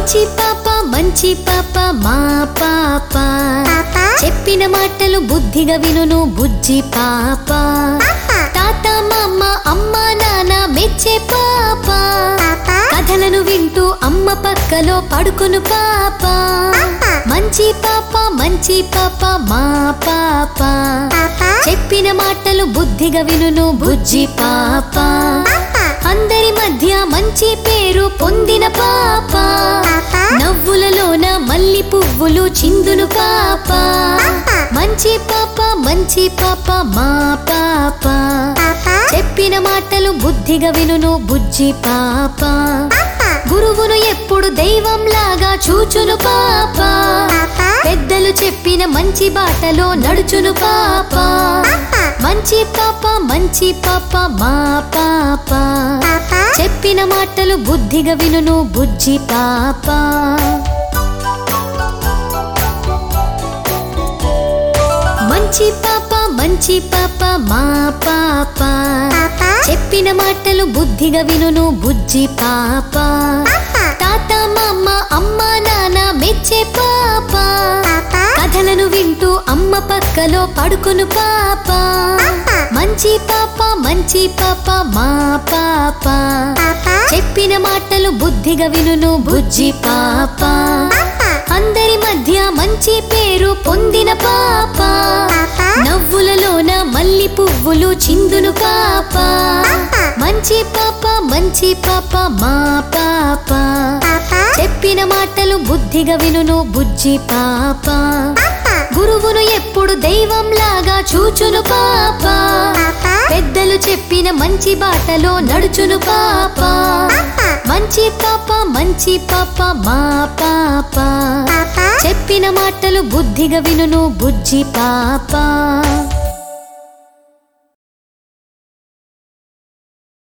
మంచి పాప మంచి పాప మా పాప చెప్పిన మాటలు బుద్ధిగా వినును బుజ్జి పాప తాత మామ అమ్మ నాన్న మెచ్చే పాప కథలను వింటూ అమ్మ పక్కలో పడుకును పాప మంచి పాప మంచి పాప మా పాప చెప్పిన మాటలు బుద్ధిగా వినును బుజ్జి పాప అందరి మధ్య మంచి పేరు పొందిన పాప నవ్వులలోన మల్లి పువ్వులు చిందును పాప మంచి పాప మంచి పాప మా పాప చెప్పిన మాటలు బుద్ధిగా వినును బుజ్జి పాప గురువును ఎప్పుడు దైవంలాగా చూచును పాప పెద్దలు చెప్పిన మంచి బాటలో నడుచును పాప మంచి పాప మంచి పాప మా పాప చెప్పిన మాటలు బుద్ధిగా వినును బుజ్జి పాప మంచి పాప మంచి పాప మా పాప చెప్పిన మాటలు బుద్ధిగా వినును బుజ్జి పాప తాత మామ అమ్మ నాన్న మెచ్చే పాప కథలను వింటూ అమ్మ పక్కలో పడుకును పాప మంచి పాప మంచి పాప మా పాప చెప్పిన మాటలు బుద్ధిగా వినును బుజ్జి పాప అందరి మధ్య మంచి పేరు పొందిన పాప నవ్వులలోన మల్లి పువ్వులు చిందును పాప మంచి పాప మంచి పాప మా పాప చెప్పిన మాటలు బుద్ధిగా వినును బుజ్జి పాప గురువును ఎప్పుడు దైవంలాగా చూచును పాప పెద్దలు చెప్పిన మంచి బాటలో నడుచును పాప మంచి పాప మంచి పాప మా పాప చెప్పిన మాటలు బుద్ధిగా వినును బుజ్జి పాప